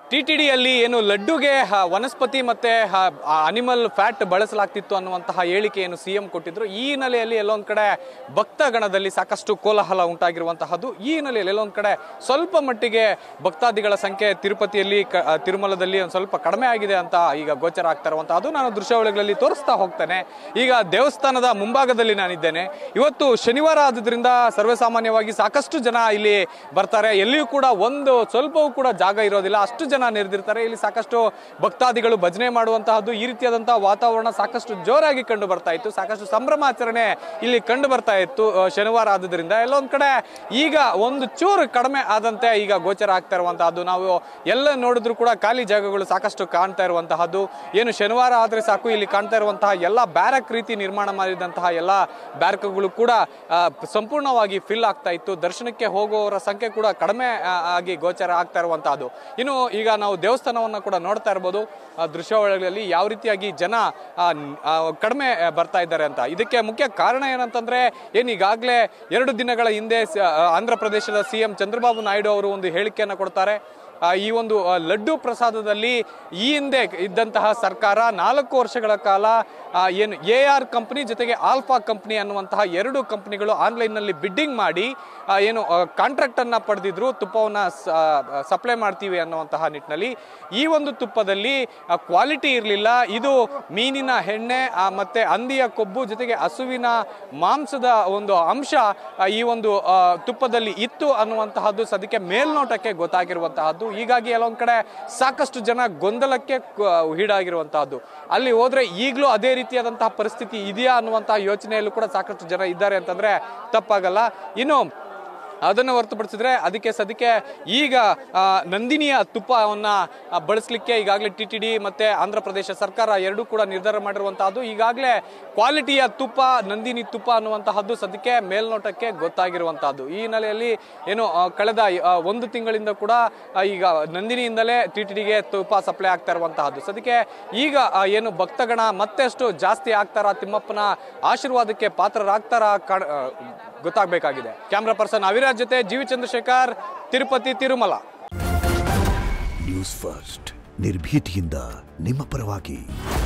T T ಡಿಯಲ್ಲಿ ಏನು ಲಡ್ಡುಗೆ ಹ, ವನಸ್ಪತಿ ಮತ್ತೆ ಅನಿಮಲ್ ಫ್ಯಾಟ್ ಬಳಸಲಾಗ್ತಿತ್ತು ಅನ್ನುವಂತಹ ಹೇಳಿಕೆ ಏನು ಸಿಎಂ ಕೊಟ್ಟಿದ್ರು ಈ ಹಿನ್ನೆಲೆಯಲ್ಲಿ ಎಲ್ಲೊಂದ್ ಕಡೆ ಭಕ್ತಗಣದಲ್ಲಿ ಸಾಕಷ್ಟು ಕೋಲಾಹಲ ಉಂಟಾಗಿರುವಂತಹದ್ದು ಈ ಹಿನ್ನೆಲೆಯಲ್ಲಿ ಎಲ್ಲೊಂದ್ ಕಡೆ ಸ್ವಲ್ಪ ಮಟ್ಟಿಗೆ ಭಕ್ತಾದಿಗಳ ಸಂಖ್ಯೆ ತಿರುಪತಿಯಲ್ಲಿ ಕ- ಆ, ತಿರುಮಲದಲ್ಲಿ ಒಂದು ಸ್ವಲ್ಪ ಕಡಿಮೆ ಆಗಿದೆ ಅಂತ ಈಗ ಗೋಚರ ಆಗ್ತಾ ಇರುವಂತಹದ್ದು ನಾನು ದೃಶ್ಯಾವಳಿಗಳಲ್ಲಿ ತೋರಿಸ್ತಾ ಹೋಗ್ತೇನೆ ಈಗ ದೇವಸ್ಥಾನದ ಮುಂಭಾಗದಲ್ಲಿ ನಾನಿದ್ದೇನೆ ಇವತ್ತು ಶನಿವಾರ ಆದ್ರಿಂದ ಸರ್ವೇಸಾಮಾನ್ಯವಾಗಿ ಸಾಕಷ್ಟು ಜನ ಇಲ್ಲಿ ಬರ್ತಾರೆ ಎಲ್ಲಿಯೂ ಕೂಡ ಒಂದು ಸ್ವಲ್ಪವೂ ಕೂಡ ಜಾಗ ಇರೋದಿಲ್ಲ ಅಷ್ಟು ಜನ ನೆರೆದಿರ್ತಾರೆ ಇಲ್ಲಿ ಸಾಕಷ್ಟು ಭಕ್ತಾದಿಗಳು ಭಜನೆ ಮಾಡುವಂತಹದ್ದು ಈ ರೀತಿಯಾದಂತಹ ವಾತಾವರಣ ಸಾಕಷ್ಟು ಜೋರಾಗಿ ಕಂಡು ಬರ್ತಾ ಇತ್ತು ಸಾಕಷ್ಟು ಸಂಭ್ರಮಾಚರಣೆ ಇಲ್ಲಿ ಕಂಡು ಬರ್ತಾ ಇತ್ತು ಆ, ಶನಿವಾರ ಆದ್ರಿಂದ ಎಲ್ಲೊಂದ್ ಕಡೆ ಈಗ ಒಂದು ಚೂರು ಕಡಿಮೆ ಆದಂತೆ ಈಗ ಗೋಚರ ಆಗ್ತಾ ಇರುವಂತಹದ್ದು ನಾವು ಎಲ್ಲ ನೋಡಿದ್ರು ಕೂಡ ಖಾಲಿ ಜಾಗಗಳು ಸಾಕಷ್ಟು ಕಾಣ್ತಾ ಇರುವಂತಹದ್ದು ಏನು ಶನಿವಾರ ಆದ್ರೆ ಸಾಕು ಇಲ್ಲಿ ಕಾಣ್ತಾ ಇರುವಂತಹ ಎಲ್ಲ ಬ್ಯಾರಕ್ ರೀತಿ ನಿರ್ಮಾಣ ಮಾಡಿದಂತಹ ಎಲ್ಲ ಬ್ಯಾರಕ್ಗಳು ಕೂಡ ಆ, ಸಂಪೂರ್ಣವಾಗಿ ಫಿಲ್ ಆಗ್ತಾ ಇತ್ತು ದರ್ಶನಕ್ಕೆ ಹೋಗುವವರ ಸಂಖ್ಯೆ ಕೂಡ ಕಡಿಮೆ ಆ, ಆಗಿ ಗೋಚರ ಆಗ್ತಾ ಇರುವಂತಹದ್ದು ಇನ್ನು ಈಗ ನಾವು ದೇವಸ್ಥಾನವನ್ನ ಕೂಡ ನೋಡ್ತಾ ಇರ್ಬೋದು ಆ, ದೃಶ್ಯಾವಳಿಗಳಲ್ಲಿ ಯಾವ ರೀತಿಯಾಗಿ ಜನ ಆ, ನ್- ಆ, ಕಡಿಮೆ ಆ, ಬರ್ತಾ ಇದ್ದಾರೆ ಅಂತ ಇದಕ್ಕೆ ಮುಖ್ಯ ಕಾರಣ ಏನಂತಂದ್ರೆ ಏನು ಈಗಾಗಲೇ ಎರಡು ದಿನಗಳ ಹಿಂದೆ ಸ- ಆ, ಆಂಧ್ರ ಪ್ರದೇಶದ ಸಿಎಂ ಚಂದ್ರಬಾಬು ನಾಯ್ಡು ಅವರು ಒಂದು ಹೇಳಿಕೆಯನ್ನು ಕೊಡ್ತಾರೆ ಆ, ಈ ಒಂದು ಆ, ಲಡ್ಡು ಪ್ರಸಾದದಲ್ಲಿ ಈ ಹಿಂದೆ ಇದ್ದಂತಹ ಸರ್ಕಾರ ನಾಲ್ಕು ವರ್ಷಗಳ ಕಾಲ ಆ, ಏನು ಎ ಆರ್ ಕಂಪನಿ ಜೊತೆಗೆ ಆಲ್ಫಾ ಕಂಪನಿ ಅನ್ನುವಂತಹ ಎರಡು ಕಂಪನಿಗಳು ಆನ್ಲೈನ್ನಲ್ಲಿ ಬಿಡ್ಡಿಂಗ್ ಮಾಡಿ ಆ, ಏನು ಕಾಂಟ್ರಾಕ್ಟ್ ಅನ್ನ ಪಡೆದಿದ್ರು ತುಪ್ಪವನ್ನ ಸಪ್ಲೈ ಮಾಡ್ತೀವಿ ಅನ್ನುವಂತಹ ನಿಟ್ಟಿನಲ್ಲಿ ಈ ಒಂದು ತುಪ್ಪದಲ್ಲಿ ಕ್ವಾಲಿಟಿ ಇರಲಿಲ್ಲ ಇದು ಮೀನಿನ ಎಣ್ಣೆ ಆ, ಮತ್ತೆ ಹಂದಿಯ ಕೊಬ್ಬು ಜೊತೆಗೆ ಹಸುವಿನ ಮಾಂಸದ ಒಂದು ಅಂಶ ಆ, ಈ ಒಂದು ಆ, ತುಪ್ಪದಲ್ಲಿ ಇತ್ತು ಅನ್ನುವಂತಹದ್ದು ಸದ್ಯಕ್ಕೆ ಮೇಲ್ನೋಟಕ್ಕೆ ಗೊತ್ತಾಗಿರುವಂತಹದ್ದು ಹೀಗಾಗಿ ಕೆಲವೊಂದ್ ಕಡೆ ಸಾಕಷ್ಟು ಜನ ಗೊಂದಲಕ್ಕೆ ಕ- ಈಡಾಗಿರುವಂತಹದ್ದು ಅಲ್ಲಿ ಹೋದ್ರೆ ಈಗಲೂ ಅದೇ ರೀತಿಯಾದಂತಹ ಪರಿಸ್ಥಿತಿ ಇದೆಯಾ ಅನ್ನುವಂತಹ ಯೋಚನೆಯಲ್ಲೂ ಕೂಡ ಸಾಕಷ್ಟು ಜನ ಇದ್ದಾರೆ ಅಂತಂದ್ರೆ ತಪ್ಪಾಗಲ್ಲ ಇನ್ನು ಅದನ್ನು ಹೊರತುಪಡಿಸಿದ್ರೆ ಅದಕ್ಕೆ ಸದ್ಯಕ್ಕೆ ಈಗ ಆ, ನಂದಿನಿಯ ತುಪ್ಪವನ್ನ ಆ, ಬಳಸಲಿಕ್ಕೆ ಈಗಾಗಲೇ ಟಿ ಟಿ ಡಿ ಮತ್ತೆ ಆಂಧ್ರ ಪ್ರದೇಶ ಸರ್ಕಾರ ಎರಡೂ ಕೂಡ ನಿರ್ಧಾರ ಮಾಡಿರುವಂತಹದ್ದು ಈಗಾಗಲೇ ಕ್ವಾಲಿಟಿಯ ತುಪ್ಪ ನಂದಿನಿ ತುಪ್ಪ ಅನ್ನುವಂತಹದ್ದು ಸದ್ಯಕ್ಕೆ ಮೇಲ್ನೋಟಕ್ಕೆ ಗೊತ್ತಾಗಿರುವಂತಹದ್ದು ಈ ಹಿನ್ನೆಲೆಯಲ್ಲಿ ಏನು ಆ, ಕಳೆದ ಆ, ಒಂದು ತಿಂಗಳಿಂದ ಕೂಡ ಆ, ಈಗ ನಂದಿನಿಯಿಂದಲೇ ಟಿ ಟಿ ಡಿಗೆ ತುಪ್ಪ ಸಪ್ಲೈ ಆಗ್ತಾ ಇರುವಂತಹದ್ದು ಸದ್ಯಕ್ಕೆ ಈಗ ಆ, ಏನು ಭಕ್ತಗಣ ಮತ್ತಷ್ಟು ಜಾಸ್ತಿ ಆಗ್ತಾರ ತಿಮ್ಮಪ್ಪನ ಆಶೀರ್ವಾದಕ್ಕೆ ಪಾತ್ರರಾಗ್ತಾರ ಕಾಣ್- ಆ, ಗೊತ್ತಾಗಬೇಕಾಗಿದೆ ಕ್ಯಾಮ್ರಾ ಪರ್ಸನ್ ಅವಿರಾಜ್ ಜೊತೆ G V Chandrashekhar Tirupati Tirumala news first ನಿರ್ಭೀತಿಯಿಂದ ನಿಮ್ಮ ಪರವಾಗಿ